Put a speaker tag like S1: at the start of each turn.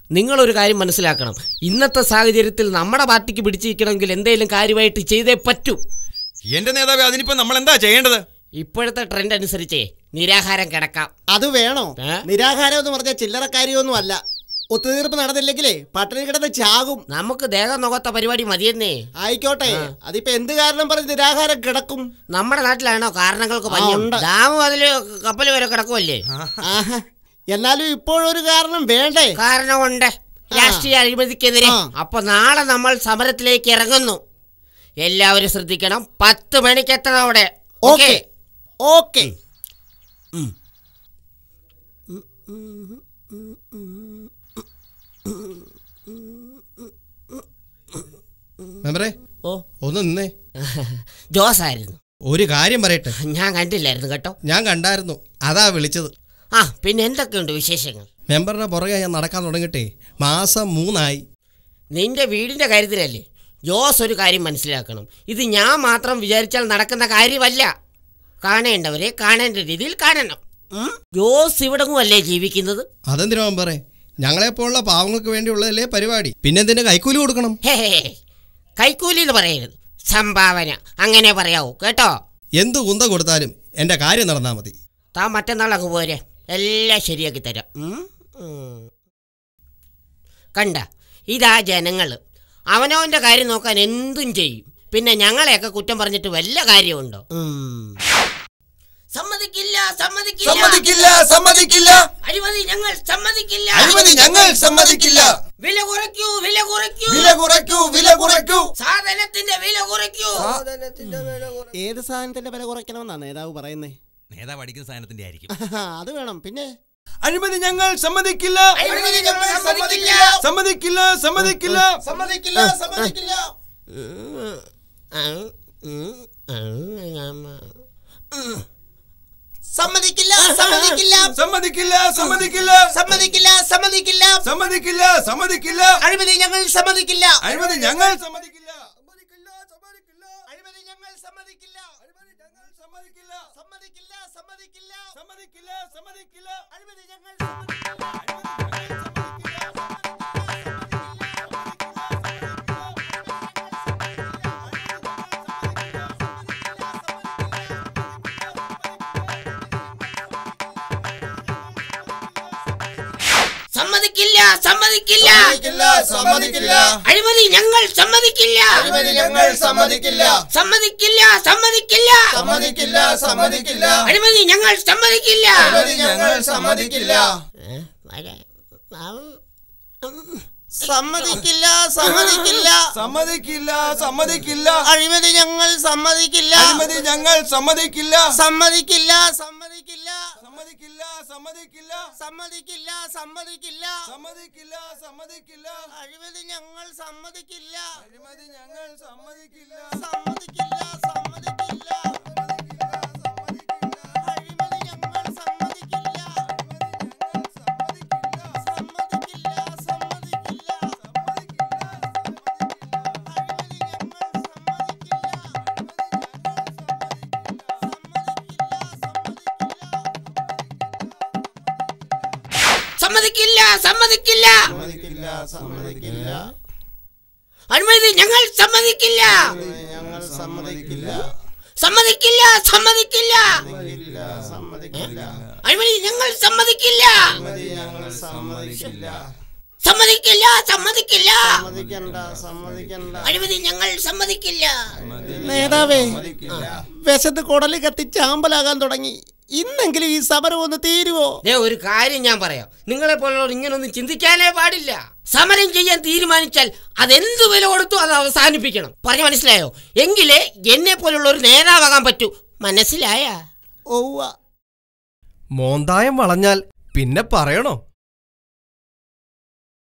S1: നിങ്ങളൊരു കാര്യം മനസ്സിലാക്കണം ഇന്നത്തെ സാഹചര്യത്തിൽ നമ്മുടെ പാർട്ടിക്ക് പിടിച്ചിരിക്കണമെങ്കിൽ എന്തെങ്കിലും കാര്യമായിട്ട് ചെയ്തേ പറ്റൂ
S2: എന്റെ നേതാവേ അതിനിപ്പോ നമ്മൾ എന്താ ചെയ്യേണ്ടത്
S1: ഇപ്പോഴത്തെ ട്രെൻഡ് അനുസരിച്ചേ നിരാഹാരം കിടക്കാം
S3: അത് വേണോ
S1: ഏ?
S3: നിരാഹാരം എന്ന് പറഞ്ഞ ചില്ലറ കാര്യമൊന്നും അല്ല ഒത്തുതീർപ്പ് നടന്നില്ലെങ്കിലേ പട്ടിണി കിടന്ന് ചാകും
S1: നമുക്ക് ദേഹം നോക്കാത്ത പരിപാടി മതിയെന്നേ
S3: ആയിക്കോട്ടെ അതിപ്പോ എന്ത് കാരണം പറഞ്ഞ് നിരാഹാരം കിടക്കും
S1: നമ്മുടെ നാട്ടിലാണോ കാരണങ്ങൾക്ക് പഞ്ഞം
S3: ആ, ഉണ്ട്.
S1: ഡാമും അതില് കപ്പൽ വരെ കിടക്കുമല്ലേ
S3: ആഹാ എന്നാലും ഇപ്പോഴൊരു കാരണം വേണ്ടേ
S1: കാരണമുണ്ട് രാഷ്ട്രീയ അഴിമതിക്കെതിരെ
S3: ആ.
S1: അപ്പൊ നാളെ നമ്മൾ സമരത്തിലേക്ക് ഇറങ്ങുന്നു എല്ലാവരും ശ്രദ്ധിക്കണം പത്ത് മണിക്ക് എത്തണം അവിടെ
S3: ഓക്കെ ഓക്കെ
S4: മെമ്പറേ
S1: ഓ
S4: ഒന്ന് നിന്നേ
S1: ജോസ് ആയിരുന്നു
S4: ഒരു കാര്യം പറയട്ടെ
S1: ഞാൻ കണ്ടില്ലായിരുന്നു കേട്ടോ
S4: ഞാൻ കണ്ടായിരുന്നു അതാ വിളിച്ചത്
S1: ആ പിന്നെ എന്തൊക്കെയുണ്ട് വിശേഷങ്ങൾ
S4: മെമ്പറുടെ പുറകെ ഞാൻ നടക്കാൻ തുടങ്ങിയിട്ടേ മാസം മൂന്നായി
S1: നിന്റെ വീടിന്റെ കാര്യത്തിലല്ലേ ജോസ് ഒരു കാര്യം മനസ്സിലാക്കണം ഇത് ഞാൻ മാത്രം വിചാരിച്ചാൽ നടക്കുന്ന കാര്യമല്ല കാണേണ്ടവരെ കാണേണ്ട രീതിയിൽ കാണണം ഉം? ജോസ് ഇവിടെങ്ങും അല്ലേ ജീവിക്കുന്നത്
S4: അതെന്തിനാ മെമ്പറേ ഞങ്ങളെപ്പോലുള്ള പാവങ്ങൾക്ക് വേണ്ടിയുള്ളതല്ലേ പരിപാടി പിന്നെ എന്തിനാ കൈക്കൂലി കൊടുക്കണം
S1: ഹേ ഹേ, ഹേ. കൈക്കൂലി എന്ന് പറയരുത് സംഭാവന അങ്ങനെ പറയാവൂ കേട്ടോ
S4: എന്ത് കുന്ത കൊടുത്താലും എൻ്റെ കാര്യം നടന്നാൽ മതി
S1: താൻ മറ്റന്നാൾ അങ്ങ് പോരെ എല്ലാം ശരിയാക്കി തരാം ഉം? ഉം. കണ്ട ഇതാ ജനങ്ങൾ അവനവൻ്റെ കാര്യം നോക്കാൻ എന്തും ചെയ്യും പിന്നെ ഞങ്ങളെയൊക്കെ കുറ്റം പറഞ്ഞിട്ട് വല്ല കാര്യമുണ്ടോ ഉം. സമ്മതിക്കില്ല സമ്മതിക്കില്ല
S2: സമ്മതിക്കില്ല സമ്മതിക്കില്ല
S1: അഴിമതി ഞങ്ങൾ സമ്മതിക്കില്ല
S2: അഴിമതി ഞങ്ങൾ സമ്മതിക്കില്ല
S1: വില കുറയ്ക്കൂ വില കുറയ്ക്കൂ
S2: വില കുറയ്ക്കൂ വില കുറയ്ക്കൂ
S1: സാധനത്തിന്റെ വില കുറയ്ക്കൂ
S3: ഏത് സാധനത്തിന്റെ വില കുറയ്ക്കണമെന്നാ നേതാവ് പറയുന്നേ
S2: നേതാവ് അടിക്കുന്ന സാധനത്തിന്റെ ആയിരിക്കും
S3: ആഹാ, അത് വേണം പിന്നെ
S2: അഴിമതി ഞങ്ങൾ സമ്മതിക്കില്ല
S1: അഴിമതി ഞങ്ങൾ സമ്മതിക്കില്ല
S2: സമ്മതിക്കില്ല സമ്മതിക്കില്ല
S3: സമ്മതിക്കില്ല സമ്മതിക്കില്ല സമ്മതിക്കില്ല സമ്മതിക്കില്ല
S2: സമ്മതിക്കില്ല സമ്മതിക്കില്ല
S3: സമ്മതിക്കില്ല സമ്മതിക്കില്ല
S2: സമ്മതിക്കില്ല സമ്മതിക്കില്ല
S3: അഴിമതി ഞങ്ങൾ സമ്മതിക്കില്ല
S2: അഴിമതി ഞങ്ങൾ സമ്മതിക്കില്ല
S3: അഴിമതി ഞങ്ങൾ സമ്മതിക്കില്ല
S2: സമ്മതിക്കില്ല
S3: സമ്മതിക്കില്ല സമ്മതിക്കില്ല
S2: സമ്മതിക്കില്ല സമ്മതിക്കില്ല
S3: അഴിമതി ഞങ്ങൾ
S1: സമ്മതിക്കില്ല സമ്മതിക്കില്ല
S2: സമ്മതിക്കില്ല
S1: അഴിമതി ഞങ്ങൾ സമ്മതിക്കില്ല
S2: അഴിമതി ഞങ്ങൾ സമ്മതിക്കില്ല
S1: സമ്മതിക്കില്ല സമ്മതിക്കില്ല
S2: സമ്മതിക്കില്ല സമ്മതിക്കില്ല
S1: അഴിമതി ഞങ്ങൾ സമ്മതിക്കില്ല
S2: അഴിമതി ഞങ്ങൾ സമ്മതിക്കില്ല
S1: ഏ, വരെ. ആവ്. ഉം.
S3: സമ്മതിക്കില്ല സമ്മതിക്കില്ല
S2: സമ്മതിക്കില്ല സമ്മതിക്കില്ല
S3: അഴിമതി ഞങ്ങൾ സമ്മതിക്കില്ല
S2: അഴിമതി ഞങ്ങൾ സമ്മതിക്കില്ല
S3: സമ്മതിക്കില്ല സമ്മതിക്കില്ല
S2: സമ്മതിക്കില്ല സമ്മതിക്കില്ല
S3: സമ്മതിക്കില്ല സമ്മതിക്കില്ല
S2: സമ്മതിക്കില്ല സമ്മതിക്കില്ല
S3: അഴിമതി ഞങ്ങൾ സമ്മതിക്കില്ല
S2: അഴിമതി ഞങ്ങൾ സമ്മതിക്കില്ല
S3: സമ്മതിക്കില്ല സമ്മതിക്കില്ല അഴിമതി ഞങ്ങൾ സമ്മതിക്കില്ല സമ്മതിക്കില്ല സമ്മതിക്കില്ല അഴിമതി ഞങ്ങൾ
S1: സമ്മതിക്കില്ല സമ്മതിക്കില്ല
S3: സമ്മതിക്കില്ല സമ്മതിക്കില്ല
S1: അഴിമതി ഞങ്ങൾ സമ്മതിക്കില്ല
S3: ഞങ്ങൾ സമ്മതിക്കില്ല
S1: സമ്മതിക്കില്ല സമ്മതിക്കില്ല
S3: സമ്മതിക്കില്ല
S1: അഴിമതി ഞങ്ങൾ സമ്മതിക്കില്ല
S3: ഞങ്ങൾ സമ്മതിക്കില്ല
S1: സമ്മതിക്കില്ല സമ്മതിക്കില്ല
S3: സമ്മതിക്കണ്ട സമ്മതിക്കണ്ട
S1: അഴിമതി ഞങ്ങൾ സമ്മതിക്കില്ല
S3: നേതാവേ വിശന്ന് കുടല് കത്തി ചാമ്പലാകാൻ തുടങ്ങി ഇന്നെങ്കിലും ഈ സമരം ഒന്ന് തീരുവോ
S1: ദേ ഒരു കാര്യം ഞാൻ പറയാം നിങ്ങളെ പോലുള്ളവർ ഇങ്ങനൊന്നും ചിന്തിക്കാനേ പാടില്ല സമരം ചെയ്യാൻ തീരുമാനിച്ചാൽ അതെന്ത് വില കൊടുത്തു അത് അവസാനിപ്പിക്കണം പറഞ്ഞു മനസ്സിലായോ എങ്കിലേ എന്നെ പോലുള്ള ഒരു നേതാവാകാൻ പറ്റൂ മനസ്സിലായ
S3: ഓവ്വ
S5: മോന്തായം വളഞ്ഞാൽ പിന്നെ പറയണോ